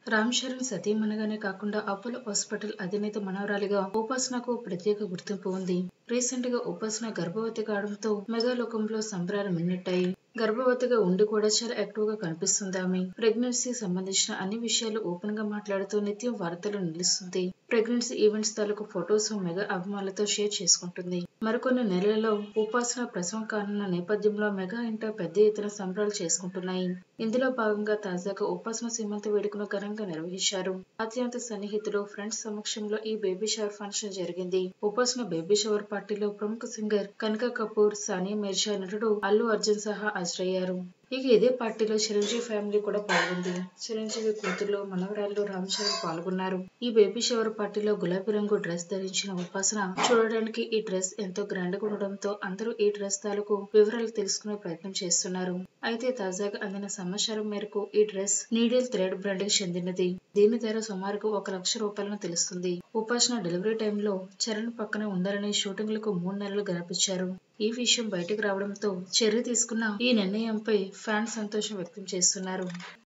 రామ్ చరణ్ సతీమణిగానే కాకుండా Apollo hospital అధినేత మనవరాలిగా ఉపాసనకు ప్రత్యేక గుర్తింపు ఉంది రీసెంట్ గా ఉపాసన గర్భవతి కావడంతో మెగాలోకంలో సంబరాలు మిన్నెట్టాయి గర్భవతిగా ఉండి కూడా చాలా యాక్టివ్ గా కనిపిస్తుంది ఆమె ప్రెగ్నెన్సీ సంబంధించిన అన్ని విషయాలు ఓపెన్ గా మాట్లాడుతూ నిత్యం వార్తలు నిలుస్తుంది ప్రెగ్నెన్సీ ఈవెంట్స్ తాలూకు ఫొటోస్ మెగా అభిమానులతో షేర్ చేసుకుంటుంది మరికొన్ని నెలలలో ఉపాసన ప్రసవం కానున్న నేపథ్యంలో మెగా ఇంట పెద్ద ఎత్తున సంబరాలు చేసుకుంటున్నాయి ఇందులో భాగంగా తాజాగా ఉపాసన సీమంత వేడుకను ఘనంగా నిర్వహించారు అత్యంత సన్నిహితులు ఫ్రెండ్స్ సమక్షంలో ఈ బేబీ షవర్ ఫంక్షన్ జరిగింది ఉపాసన బేబీ షవర్ పార్టీలో ప్రముఖ సింగర్ కనక కపూర్ సానియా మిర్జా నటుడు అల్లు అర్జున్ సహా హాజరయ్యారు ఇక ఇదే పార్టీలో చిరంజీవి ఫ్యామిలీ కూడా పాల్గొంది చిరంజీవి కూతురు మనవరాళ్ళు రామ్ చరణ్ పాల్గొన్నారు ఈ బేబీ షవర్ పార్టీలో గులాబీ రంగు డ్రెస్ ధరించిన ఉపాసన చూడడానికి ఈ డ్రెస్ ఎంతో గ్రాండ్ గా ఉండడంతో అందరూ ఈ డ్రెస్ తాలూకు వివరాలు తెలుసుకునే ప్రయత్నం చేస్తున్నారు అయితే తాజాగా అందిన సమాచారం మేరకు ఈ డ్రెస్ నీడిల్ థ్రెడ్ బ్రాండ్ కి చెందినది దీని ధర సుమారుగా ఒక లక్ష రూపాయలను తెలుస్తుంది ఉపాసన డెలివరీ టైంలో చరణ్ పక్కన ఉండాలని షూటింగ్లకు మూడు నెలలు గడిపించారు ఈ విషయం బయటకు రావడంతో చర్య తీసుకున్న ఈ నిర్ణయంపై ఫ్యాన్స్ సంతోషం వ్యక్తం చేస్తున్నారు